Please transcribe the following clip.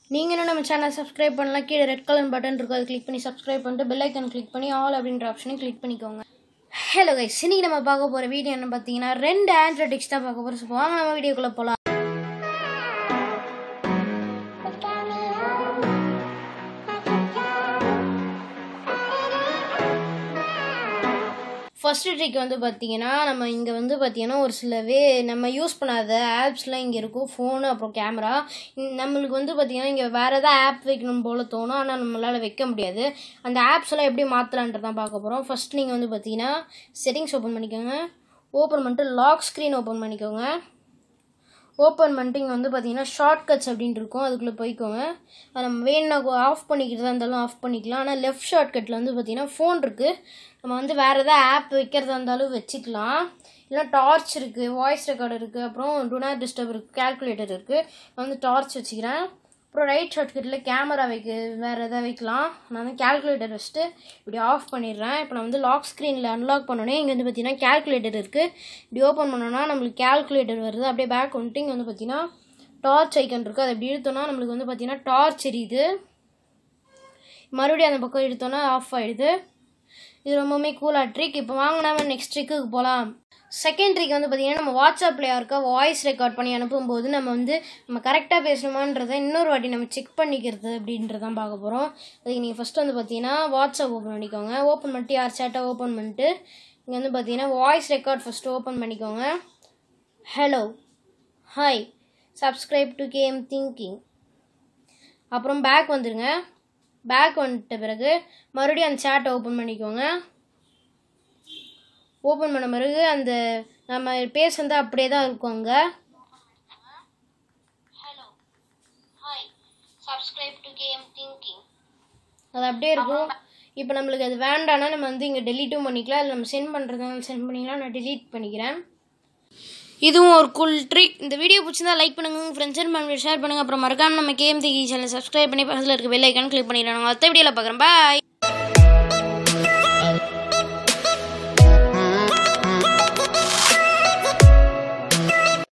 நீங்கள் இன்னும் நம்ம சேனல் சப்ஸ்கிரைப் பண்ணலாம் கீழே ரெட் கலர் பட்டன் இருக்கும் அதை கிளிக் பண்ணி சப்ஸ்கிரைப் பண்ணிட்டு பெல் ஐக்கன் கிளிக் பண்ணி ஆல் அப்படின்ற ஆப்ஷனையும் கிளிக் பண்ணிக்கோங்க ஹலோ கைஸ் இன்னைக்கு நம்ம பார்க்க போகிற வீடியோ என்ன பார்த்தீங்கன்னா ரெண்டு ஆண்ட்ராய்டிக்ஸ் தான் பார்க்க போகிறோம் ஸோ வாங்க நம்ம வீடியோக்குள்ளே போகலாம் ஃபஸ்ட்டு ட்ரிக் வந்து பார்த்தீங்கன்னா நம்ம இங்கே வந்து பார்த்தீங்கன்னா ஒரு சில வே நம்ம யூஸ் பண்ணாத ஆப்ஸ்லாம் இங்கே இருக்கும் ஃபோனு அப்புறம் கேமரா நம்மளுக்கு வந்து பார்த்தீங்கன்னா இங்கே வேறு எதாவது ஆப் வைக்கணும் போல் தோணும் ஆனால் நம்மளால் வைக்க முடியாது அந்த ஆப்ஸ் எல்லாம் எப்படி மாற்றலான்றதான் பார்க்க போகிறோம் ஃபஸ்ட் நீங்கள் வந்து பார்த்தீங்கன்னா செட்டிங்ஸ் ஓப்பன் பண்ணிக்கோங்க ஓப்பன் பண்ணிட்டு லாக் ஸ்க்ரீன் ஓப்பன் பண்ணிக்கோங்க ஓப்பன் பண்ணிட்டு இங்கே வந்து பார்த்தீங்கன்னா ஷார்ட்கட்ஸ் அப்படின்ட்டு இருக்கும் அதுக்குள்ளே போய்க்கோங்க அது நம்ம வேணும்னா ஆஃப் பண்ணிக்கிறதா இருந்தாலும் ஆஃப் பண்ணிக்கலாம் ஆனால் லெஃப்ட் ஷார்ட்கட்டில் வந்து பார்த்தீங்கன்னா ஃபோன் இருக்குது நம்ம வந்து வேறு எதாவது ஆப் வைக்கிறதா இருந்தாலும் வச்சுக்கலாம் இல்லை டார்ச் இருக்குது வாய்ஸ் ரெக்கார்டு இருக்குது அப்புறம் டுனாட் டிஸ்டர்ப் இருக்குது கேல்குலேட்டர் இருக்குது நான் வந்து டார்ச் வச்சுக்கிறேன் அப்புறம் ரைட் ஷார்ட்கட்டில் கேமரா வைக்க வேறு எதாவது வைக்கலாம் நான் வந்து கேல்குலேட்டர் வச்சுட்டு இப்படி ஆஃப் பண்ணிடுறேன் இப்போ நான் வந்து லாக் ஸ்க்ரீனில் அன்லாக் பண்ணோன்னே இங்கே வந்து பார்த்தீங்கன்னா கேல்குலேட்டர் இருக்குது இப்படி ஓப்பன் பண்ணோன்னா நம்மளுக்கு கேல்குலேட்டர் வருது அப்படியே பேக் வந்துட்டு இங்கே வந்து பார்த்தீங்கன்னா டார்ச் ஐக்கன் இருக்குது அதை இப்படி இழுத்தோன்னா நம்மளுக்கு வந்து பார்த்தீங்கன்னா டார்ச் எரியுது மறுபடியும் அந்த பக்கம் இழுத்தோன்னா ஆஃப் ஆகிடுது இது ரொம்பவுமே கூலாக ட்ரிக் இப்போ வாங்க நம்ம நெக்ஸ்ட் ட்ரிக்குக்கு போகலாம் செகண்ட் ட்ரிக் வந்து பார்த்திங்கன்னா நம்ம வாட்ஸ்அப்பில் யாருக்கா வாய்ஸ் ரெக்கார்ட் பண்ணி அனுப்பும்போது நம்ம வந்து நம்ம கரெக்டாக பேசணுமான்றதை இன்னொரு வாட்டி நம்ம செக் பண்ணிக்கிறது அப்படின்றதான் பார்க்க போகிறோம் அதுக்கு நீங்கள் ஃபஸ்ட்டு வந்து பார்த்தீங்கன்னா வாட்ஸ்அப் ஓப்பன் பண்ணிக்கோங்க ஓப்பன் பண்ணிட்டு யார் சேட்டை ஓப்பன் பண்ணிட்டு இங்கே வந்து பார்த்தீங்கன்னா வாய்ஸ் ரெக்கார்ட் ஃபஸ்ட்டு ஓப்பன் பண்ணிக்கோங்க hello hi subscribe to game thinking அப்புறம் பேக் வந்துடுங்க பேக் வந்துட்ட பிறகு மறுபடியும் அந்த சேட்டை ஓப்பன் பண்ணிக்கோங்க ஓப்பன் பண்ண பிறகு அந்த நம்ம பேசுறது அப்படியே தான் இருக்கும் அங்கே Hello. Hi. Subscribe to Game Thinking. அது அப்படியே இருக்கும் இப்போ நம்மளுக்கு அது வேண்டாம்னா நம்ம வந்து இங்கே டெலீட்டும் பண்ணிக்கலாம் இல்லை நம்ம சென்ட் பண்ணுறதுனால சென்ட் பண்ணிக்கலாம் நான் delete பண்ணிக்கிறேன் இதுவும் ஒரு குல் ட்ரிக் இந்த வீடியோ பிடிச்சிருந்தா லைக் பண்ணுங்க உங்கள் ஃப்ரெண்ட்ஸ் அண்ட் ஃபேமிலி ஷேர் பண்ணுங்கள் அப்புறம் மறக்காம நம்ம கேம் திகி சேனல் சப்ஸ்கிரைப் பண்ணி பக்கத்தில் இருக்க பெல் ஐக்கான் கிளிக் பண்ணிடலாம் அடுத்த வீடியோவில் பார்க்குறேன் பாய்